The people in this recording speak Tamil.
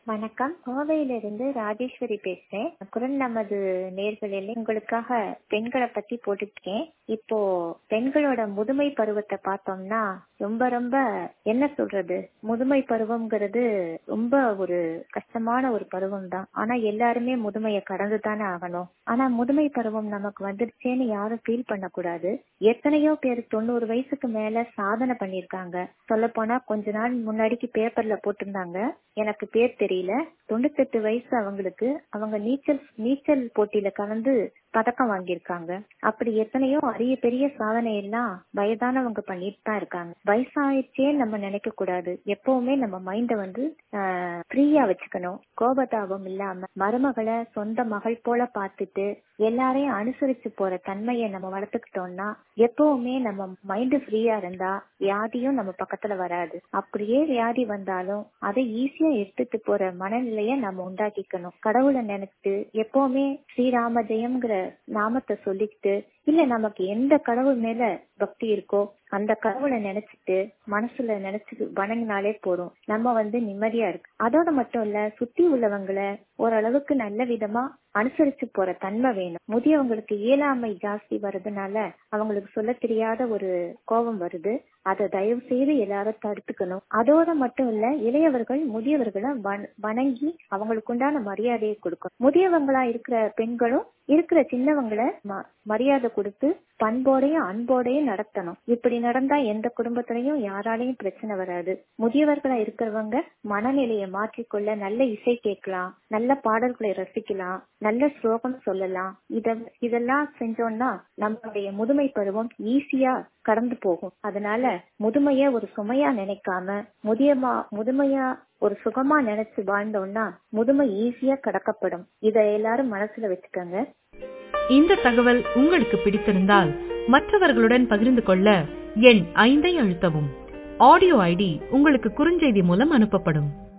வணக்கம் கோவையிலிருந்து ராஜேஸ்வரி பேசுறேன் குரல் நமது நேர்களில் உங்களுக்காக பெண்களை பத்தி போட்டுருக்கேன் இப்போ பெண்களோட முதுமை பருவத்தை பார்த்தோம்னா ரொம்ப ரொம்ப என்ன சொல்றது முதுமை பருவம்ங்கிறது ரொம்ப ஒரு கஷ்டமான ஒரு பருவம் தான் ஆனா எல்லாருமே முதுமையை கடந்து தானே ஆகணும் ஆனா முதுமை பருவம் நமக்கு வந்துருச்சேன்னு யாரும் ஃபீல் பண்ணக்கூடாது எத்தனையோ பேர் தொண்ணூறு வயசுக்கு மேல சாதனை பண்ணிருக்காங்க சொல்ல போனா கொஞ்ச நாள் முன்னாடிக்கு பேப்பர்ல போட்டிருந்தாங்க எனக்கு பேர் தெரியல தொண்ணூத்தெட்டு வயசு அவங்களுக்கு அவங்க நீச்சல் நீச்சல் போட்டியில கலந்து பதக்கம் வாங்கியிருக்காங்க அப்படி எத்தனையோ அரிய பெரிய சாதனை எல்லாம் வயதானவங்க பண்ணிட்டு தான் இருக்காங்க வயசாயிடுச்சே நம்ம நினைக்க கூடாது எப்பவுமே நம்ம மைண்ட வந்து ஃப்ரீயா வச்சுக்கணும் கோபதாபம் இல்லாம மருமகளை சொந்த மகள் போல பார்த்துட்டு எல்லாரையும் அனுசரிச்சு போற தன்மையை நம்ம வளர்த்துக்கிட்டோம்னா எப்பவுமே நம்ம மைண்ட் ஃப்ரீயா இருந்தா வியாதியும் நம்ம பக்கத்துல வராது அப்படியே வியாதி வந்தாலும் அதை ஈஸியா எடுத்துட்டு போற மனநிலைய நம்ம உண்டாக்கிக்கணும் கடவுளை நினைச்சு எப்பவுமே ஸ்ரீராம ஜெயம்ங்கிற நாமத்தை சொல்லிக்கிட்டு இல்ல நமக்கு எந்த கடவுள் மேல பக்தி இருக்கோ அந்த கடவுளை நினைச்சிட்டு மனசுல நினைச்சு வணங்கினாலே போதும் நம்ம வந்து நிம்மதியா இருக்கு அதோட மட்டும் இல்ல சுத்தி உள்ளவங்களை ஓரளவுக்கு நல்ல விதமா அனுசரிச்சு போற தன்மை வேணும் முதியவங்களுக்கு இயலாமை ஜாஸ்தி வர்றதுனால அவங்களுக்கு சொல்ல தெரியாத ஒரு கோபம் வருது அதை தயவு செய்து எல்லாரும் தடுத்துக்கணும் அதோட மட்டும் இல்ல இளையவர்கள் முதியவர்களை வணங்கி அவங்களுக்கு உண்டான மரியாதையை கொடுக்கணும் முதியவங்களா இருக்கிற பெண்களும் இருக்கிற சின்னவங்களை மரியாதை கொடுத்து பண்போடையும் அன்போடையும் நடத்தணும் இப்படி நடந்தா எந்த குடும்பத்திலையும் யாராலையும் பிரச்சனை வராது முதியவர்களா இருக்கிறவங்க மனநிலையை மாற்றிக்கொள்ள நல்ல இசை கேட்கலாம் நல்ல பாடல்களை ரசிக்கலாம் நல்ல ஸ்லோகம் சொல்லலாம் இத இதெல்லாம் செஞ்சோம்னா நம்மளுடைய முதுமை பருவம் ஈஸியா கடந்து போகும் அதனால முதுமைய ஒரு சுமையா நினைக்காம முதியமா முதுமையா ஒரு சுகமா நினைச்சு வாழ்ந்தோம்னா முதுமை ஈஸியா கடக்கப்படும் இத எல்லாரும் மனசுல வச்சுக்கோங்க இந்த தகவல் உங்களுக்கு பிடித்திருந்தால் மற்றவர்களுடன் பகிர்ந்து கொள்ள எண் ஐந்தை அழுத்தவும் ஆடியோ ஐடி உங்களுக்கு குறுஞ்செய்தி மூலம் அனுப்பப்படும்